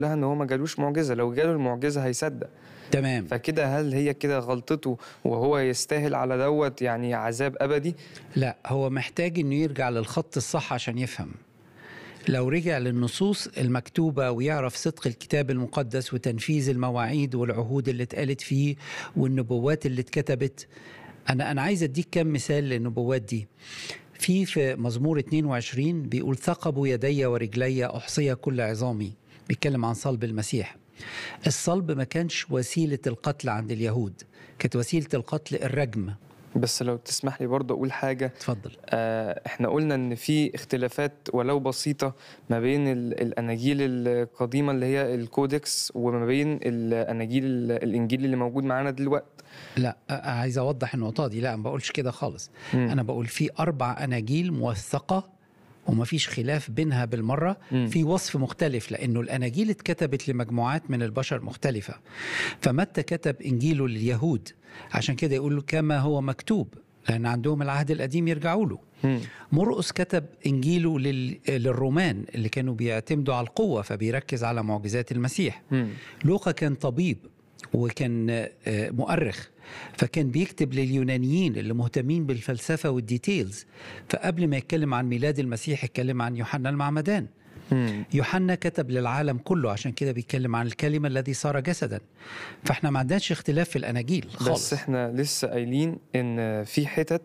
لها ان هو ما جالوش معجزه لو جاله المعجزه هيصدق تمام فكده هل هي كده غلطته وهو يستاهل على دوت يعني عذاب ابدي لا هو محتاج انه يرجع للخط الصح عشان يفهم لو رجع للنصوص المكتوبة ويعرف صدق الكتاب المقدس وتنفيذ المواعيد والعهود اللي اتقالت فيه والنبوات اللي اتكتبت أنا أنا عايز أديك كم مثال للنبوات دي في في مزمور 22 بيقول ثقبوا يدي ورجلي أحصي كل عظامي بيتكلم عن صلب المسيح الصلب ما كانش وسيلة القتل عند اليهود كانت وسيلة القتل الرجم بس لو تسمح لي برضه اقول حاجه اتفضل آه، احنا قلنا ان في اختلافات ولو بسيطه ما بين ال- الاناجيل القديمه اللي هي الكودكس وما بين الاناجيل ال- الانجيل اللي موجود معانا دلوقتي لا أ- عايز اوضح النقطه دي لا ما بقولش كده خالص مم. انا بقول في اربع اناجيل موثقه ومفيش خلاف بينها بالمره مم. في وصف مختلف لانه الاناجيل اتكتبت لمجموعات من البشر مختلفه فمتى كتب انجيله لليهود عشان كده يقول له كما هو مكتوب لان عندهم العهد القديم يرجعوا له مم. مرقس كتب انجيله لل... للرومان اللي كانوا بيعتمدوا على القوه فبيركز على معجزات المسيح مم. لوقا كان طبيب وكان آه، مؤرخ فكان بيكتب لليونانيين اللي مهتمين بالفلسفة والديتيلز فقبل ما يتكلم عن ميلاد المسيح يتكلم عن يوحنا المعمدان مم. يوحنا كتب للعالم كله عشان كده بيتكلم عن الكلمة الذي صار جسدا فاحنا ما عندناش اختلاف في الأناجيل خالص بس احنا لسه قايلين ان في حتت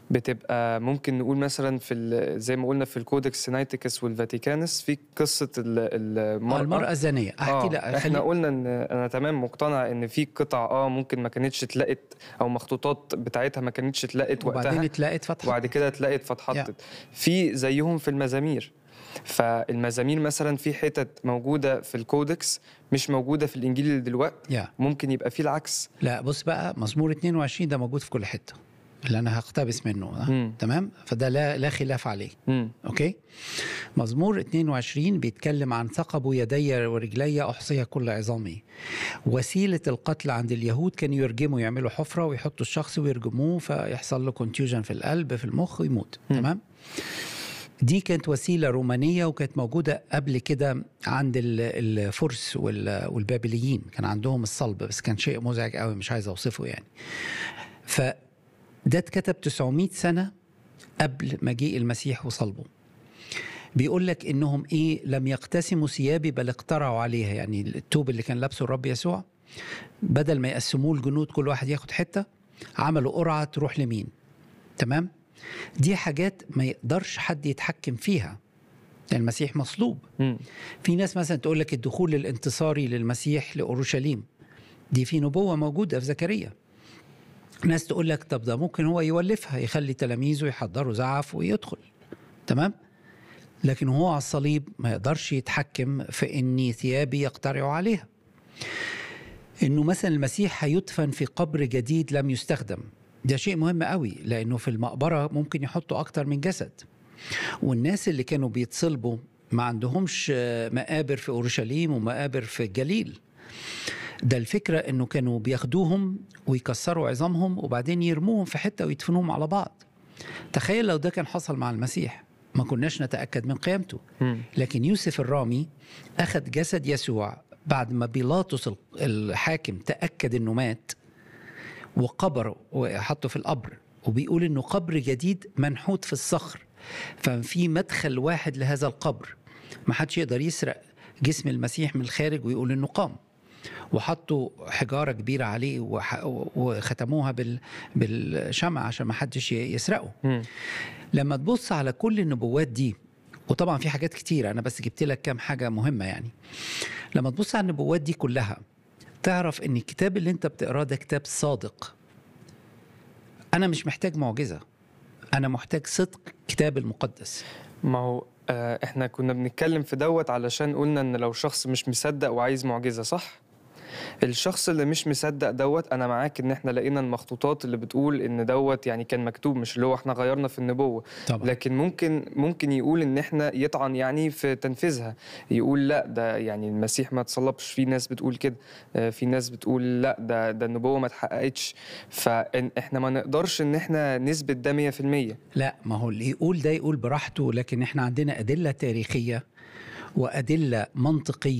بتبقى ممكن نقول مثلا في ال- زي ما قلنا في الكودكس سينايتيكس والفاتيكانس في قصه ال- آه، المراه المرأة الزانية أحكي آه لا احنا خلي... قلنا ان انا تمام مقتنع ان في قطع اه ممكن ما كانتش اتلقت او مخطوطات بتاعتها ما كانتش اتلقت وبعدين وقتها اتلاقت فتحة وبعد كده اتلقت فاتحطت في زيهم في المزامير فالمزامير مثلا في حتت موجوده في الكودكس مش موجوده في الانجيل اللي دلوقتي يا ممكن يبقى فيه العكس لا بص بقى مزمور 22 ده موجود في كل حتة اللي أنا هقتبس منه ده. مم. تمام فده لا لا خلاف عليه مم. اوكي مزمور 22 بيتكلم عن ثقبوا يدي ورجلي احصي كل عظامي وسيله القتل عند اليهود كانوا يرجموا يعملوا حفره ويحطوا الشخص ويرجموه فيحصل له كونتيوجن في القلب في المخ ويموت مم. تمام دي كانت وسيله رومانيه وكانت موجوده قبل كده عند ال- الفرس وال- والبابليين كان عندهم الصلب بس كان شيء مزعج قوي مش عايز اوصفه يعني فده اتكتب 900 سنه قبل مجيء المسيح وصلبه بيقول لك انهم ايه لم يقتسموا ثيابي بل اقترعوا عليها يعني التوب اللي كان لابسه الرب يسوع بدل ما يقسموه الجنود كل واحد ياخد حته عملوا قرعه تروح لمين تمام دي حاجات ما يقدرش حد يتحكم فيها يعني المسيح مصلوب مم. في ناس مثلا تقول لك الدخول الانتصاري للمسيح لاورشليم دي في نبوه موجوده في زكريا ناس تقول لك طب ده ممكن هو يولفها يخلي تلاميذه يحضروا زعف ويدخل تمام لكن هو على الصليب ما يقدرش يتحكم في ان ثيابي يقترعوا عليها انه مثلا المسيح هيدفن في قبر جديد لم يستخدم ده شيء مهم قوي لانه في المقبره ممكن يحطوا اكتر من جسد والناس اللي كانوا بيتصلبوا ما عندهمش آه، مقابر في اورشليم ومقابر في الجليل ده الفكره انه كانوا بياخدوهم ويكسروا عظامهم وبعدين يرموهم في حته ويدفنوهم على بعض تخيل لو ده كان حصل مع المسيح ما كناش نتاكد من قيامته مم. لكن يوسف الرامي أخذ جسد يسوع بعد ما بيلاطس ال- الحاكم تأكد أنه مات وقبره وحطه في القبر وبيقول أنه قبر جديد منحوت في الصخر ففي مدخل واحد لهذا القبر ما حدش يقدر يسرق جسم المسيح من الخارج ويقول أنه قام وحطوا حجارة كبيرة عليه وح- وختموها بال- بالشمع عشان ما حدش يسرقه مم. لما تبص على كل النبوات دي وطبعا في حاجات كتيرة أنا بس جبت لك كام حاجة مهمة يعني لما تبص على النبوات دي كلها تعرف إن الكتاب اللي أنت بتقراه ده كتاب صادق أنا مش محتاج معجزة أنا محتاج صدق كتاب المقدس ما هو آه احنا كنا بنتكلم في دوت علشان قلنا ان لو شخص مش مصدق وعايز معجزه صح الشخص اللي مش مصدق دوت انا معاك ان احنا لقينا المخطوطات اللي بتقول ان دوت يعني كان مكتوب مش اللي هو احنا غيرنا في النبوه طبعا لكن ممكن ممكن يقول ان احنا يطعن يعني في تنفيذها يقول لا ده يعني المسيح ما اتصلبش في ناس بتقول كده آه، في ناس بتقول لا ده ده النبوه ما اتحققتش فاحنا ما نقدرش ان احنا نثبت ده 100% لا ما هو اللي يقول ده يقول براحته لكن احنا عندنا أدلة تاريخية وأدلة منطقية